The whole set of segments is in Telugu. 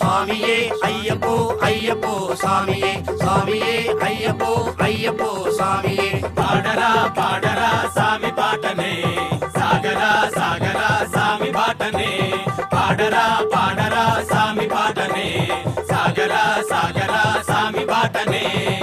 స్వామియే అయ్యప్పో అయ్యప్పో స్వామియే స్వామియే అయ్యప్పో అయ్యప్పో స్వామియే పాడరా పాడరా సామి పాటనే సాగరా సాగరా సామి బాటనే పాడరా పాడరా సామి పాటనే సాగరా సాగరా సామి బాటనే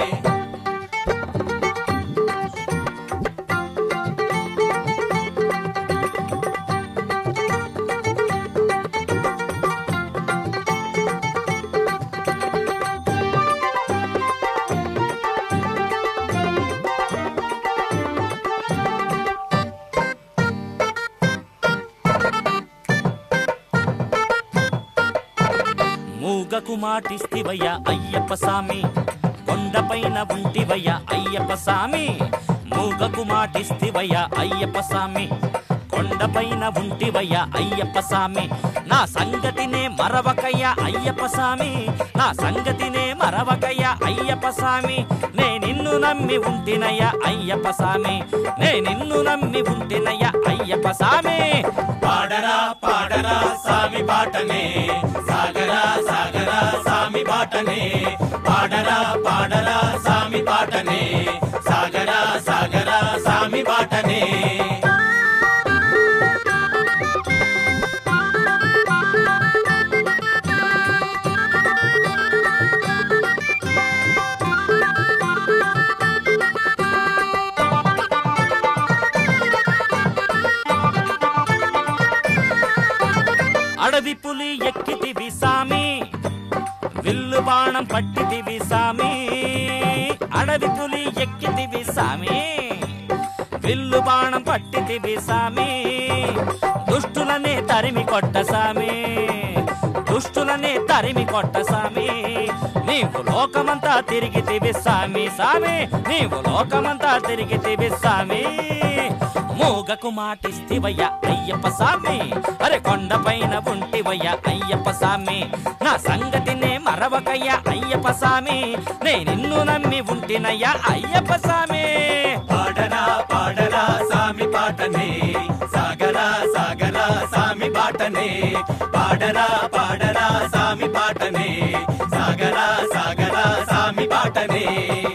మూగకు మాటిస్తివయ్య అయ్యప్ప సామి కొండపైన ఉంటివయ్య అయ్యప్ప సామి మూగకు మాటిస్తివయ్య అయ్యప్ప సామి కొండపైన ఉంటివయ్య అయ్యప్ప సామి నా సంగతినే మరవకయ్య అయ్యప్ప సామి నా సంగతినే మరవకయ్య అయ్యప్ప సామి నే నిన్ను నమ్మి ఉంటినయ్య అయ్యప్ప సామి నే నిన్ను నమ్మి ఉంటినయ్య అయ్యప్ప సామి పాడరా పాడరా సామి బాటనే సాగరా సాగరా సామి బాటనే పాడరా పాడరా సామి బాటనే సాగరా సాగరా సామి బాటనే అడవి పులి ఎక్కితివి సామి విల్లు బాణం పట్టితివి సామి అడవి పులి ఎక్కితివి సామి విల్లు బాణం పట్టితివి సామి దుష్టులనే తరిమి కొట్ట సామి దుష్టులనే తరిమి కొట్ట సామి నీవు లోకమంతా తిరిగితివి సామి సామి నీవు లోకమంతా తిరిగితివి సామి మూగకు మాటిస్తివయ్య అయ్యప్ప సామి అరే కొండపైన ఉంటివయ్య అయ్యప్ప సామి నా సంగతినే మరవకయ్య అయ్యప్ప సామి నే నిన్ను నమ్మి ఉంటినయ్య అయ్యప్ప సామి పాడరా పాడరా సామి పాటనే సాగరా సాగరా సామి బాటనే పాడరా పాడరా సామి పాటనే సాగరా సాగరా సామి బాటనే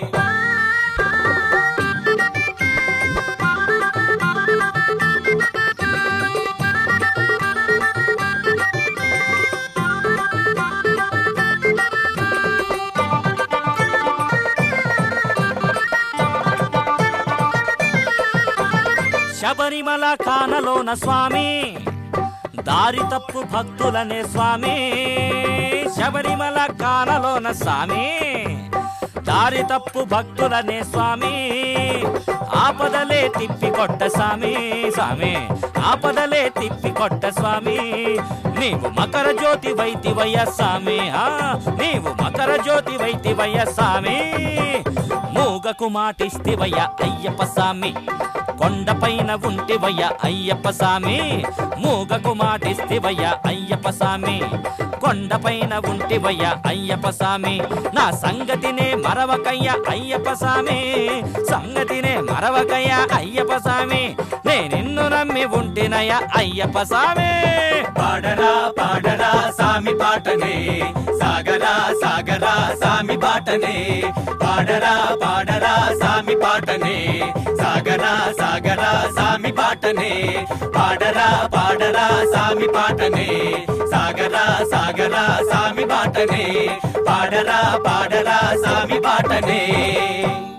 శబరిమల కానలోన స్వామి దారి తప్పు భక్తులనే స్వామి శబరిమల కానలోన స్వామి దారి తప్పు భక్తులనే స్వామి ఆపదలే తిప్పి కొట్ట స్వామి స్వామి ఆపదలే తిప్పి కొట్ట స్వామి నీవు మకర జ్యోతి వైతివయ్య స్వామి ఆ, నీవు మకర జ్యోతి వైతివయ్య స్వామి మూగకు మాటిస్తివయ్య అయ్యప్ప స్వామి కొండపైన ఉంటివయ్య అయ్యప్ప సామి మూగకు మాటిస్తివయ్య అయ్యప్ప సామి కొండపైన ఉంటివయ్య అయ్యప్ప సామి నా సంగతినే మరవకయ్య అయ్యప్ప సామి సంగతినే మరవకయ్య అయ్యప్ప సామి నే నిన్ను నమ్మి ఉంటినయ్య అయ్యప్ప సామి పాడరా పాడరా సామి పాటనే సాగరా సాగరా సామి బాటనే పాడరా పాడరా సామి పాటనే సాగరా సాగరా సామి బాటనే పాడరా పాడరా సామి పాటనే సాగరా సాగరా సామి బాటనే పాడరా పాడరా సామి బాటనే